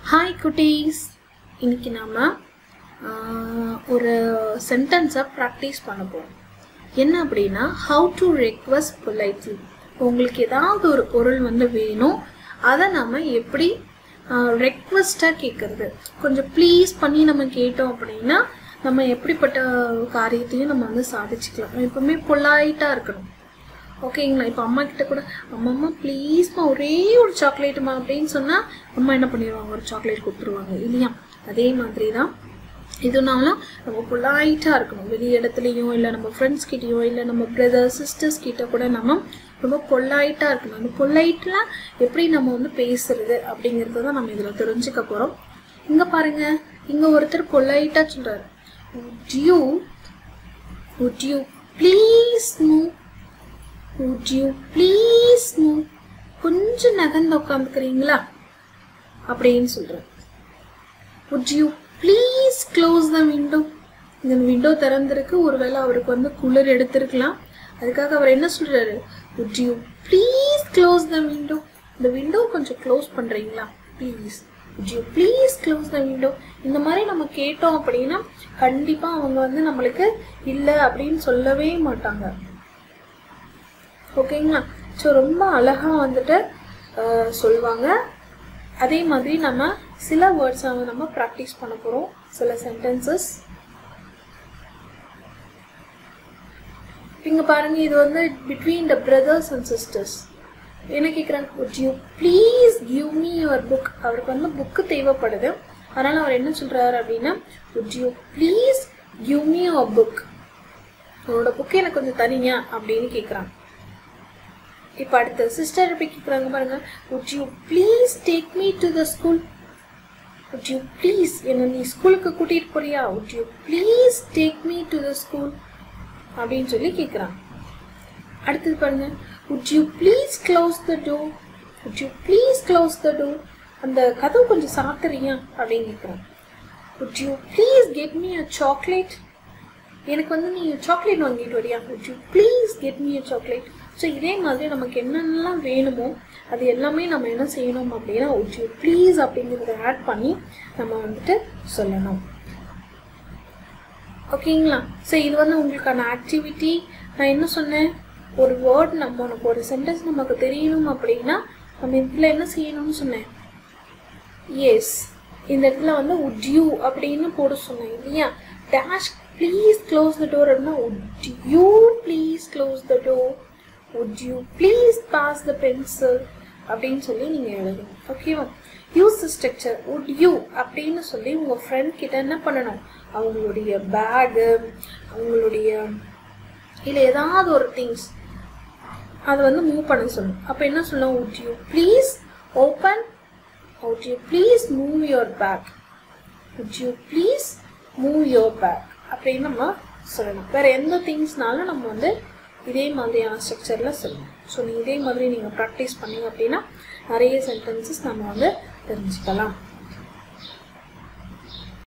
hi குட்டீஸ் இன்னைக்கு நாம ஆஹ், ஒரு சென்டென்ஸை ப்ராக்டிஸ் பண்ண போகிறோம் என்ன அப்படின்னா ஹவு டு ரெக்வஸ்ட் பொலைட்லி உங்களுக்கு ஏதாவது ஒரு பொருள் வந்து வேணும் அதை நம்ம எப்படி ரெக்வஸ்ட்டாக கேட்குறது கொஞ்சம் ப்ளீஸ் பண்ணி நம்ம கேட்டோம் அப்படின்னா நம்ம எப்படிப்பட்ட காரியத்தையும் நம்ம வந்து சாதிச்சுக்கலாம் எப்பவுமே பொலைட்டாக இருக்கணும் ஓகேங்களா இப்போ அம்மா கிட்ட கூட அம்மா அம்மா ப்ளீஸ்மா ஒரே ஒரு சாக்லேட்டுமா அப்படின்னு சொன்னால் அம்மா என்ன பண்ணிடுவாங்க ஒரு சாக்லேட் கொடுத்துருவாங்க இல்லையா அதே மாதிரி தான் இதுனாலும் நம்ம பொலைட்டாக இருக்கணும் வெளி இடத்துலையும் இல்லை நம்ம ஃப்ரெண்ட்ஸ் கிட்டேயோ இல்லை நம்ம பிரதர்ஸ் சிஸ்டர்ஸ் கிட்ட கூட நம்ம ரொம்ப பொலைட்டாக இருக்கணும் அந்த பொலைட்டில் எப்படி நம்ம வந்து பேசுறது அப்படிங்கிறத தான் நம்ம இதில் தெரிஞ்சுக்க போகிறோம் இங்கே பாருங்க இங்கே ஒருத்தர் பொலைட்டாக சொல்கிறாரு would you would you please move would you please move கொஞ்சம் நகர்ந்து உட்காந்துக்கிறீங்களா அப்படின்னு சொல்கிறேன் would you please close the window இந்த விண்டோ திறந்திருக்கு ஒருவேளை அவருக்கு வந்து குளிர் எடுத்திருக்கலாம் அதுக்காக அவர் என்ன சொல்றாரு would you please close the window இந்த விண்டோ கொஞ்சம் க்ளோஸ் பண்றீங்களா please would you please close the window இந்த மாதிரி நம்ம கேட்டோம் அப்படின்னா கண்டிப்பா அவங்க வந்து நம்மளுக்கு இல்லை அப்படின்னு சொல்லவே மாட்டாங்க ஓகேங்களா ஸோ ரொம்ப அழகாக வந்துட்டு அஹ், சொல்லுவாங்க அதே மாதிரி நம்ம சில வேர்ட்ஸை வந்து நம்ம ப்ராக்டிஸ் பண்ண போகிறோம் சில சென்டென்சஸ் இங்கே பாருங்க இது வந்து between the brothers and sisters என்ன கேட்குறாங்க would you please give me your book அவருக்கு வந்து புக்கு தேவைப்படுது அதனால் அவர் என்ன சொல்கிறாரு அப்படின்னா would you please give me your book உன்னோட புக்கு எனக்கு கொஞ்சம் தரீங்க அப்படின்னு கேட்குறாங்க இப்போ அடுத்த சிஸ்டர் போய் கேட்குறாங்க பாருங்க would you please take me to the school would you please என்ன நீ ஸ்கூலுக்கு கூட்டிகிட்டு போறியா would you please take me to the school அப்படின்னு சொல்லி கேட்குறாங்க அடுத்தது பாருங்க would you please close the door would you please close the door அந்த கதவு கொஞ்சம் சாத்துறியா அப்படின்னு கேட்குறாங்க would you please get me a chocolate எனக்கு வந்து நீ சாக்லேட் வாங்கிட்டு வரியா would you please get me a chocolate so இதே மாதிரி நமக்கு என்னென்னலாம் வேணுமோ அது எல்லாமே நம்ம என்ன செய்யணும் அப்படின்னா would you ப்ளீஸ் அப்படிங்கிறத ஆட் பண்ணி நம்ம வந்துட்டு சொல்லணும் ஓகேங்களா ஸோ இது வந்து உங்களுக்கான ஆக்டிவிட்டி நான் என்ன சொன்னேன் ஒரு வேர்ட் நம்ம உனக்கு ஒரு சென்டென்ஸ் நமக்கு தெரியணும் அப்படின்னா நம்ம இதில் என்ன செய்யணும்னு சொன்னேன் எஸ் இந்த இடத்துல வந்து would you அப்படின்னு போட சொன்னேன் இல்லையா dash please close the door அப்படின்னா would you please close the door would you please pass the pencil அப்படின்னு சொல்லி நீங்கள் எழுதணும் ஓகேவா use the structure would you அப்படின்னு சொல்லி உங்கள் ஃப்ரெண்ட் கிட்ட என்ன பண்ணணும் அவங்களுடைய பேகு அவங்களுடைய இல்லை ஏதாவது ஒரு திங்ஸ் அதை வந்து மூவ் பண்ண சொல்லணும் அப்போ என்ன சொல்லணும் would you please open would you please move your bag would you please move your bag அப்படின்னு நம்ம சொல்லணும் வேறு எந்த திங்ஸ்னாலும் நம்ம வந்து இதே மாதிரியான ஸ்ட்ரக்சரில் சொல்லணும் ஸோ நீ இதே மாதிரி நீங்கள் ப்ராக்டிஸ் பண்ணீங்க அப்படின்னா நிறைய சென்டென்சஸ் நம்ம வந்து தெரிஞ்சுக்கலாம்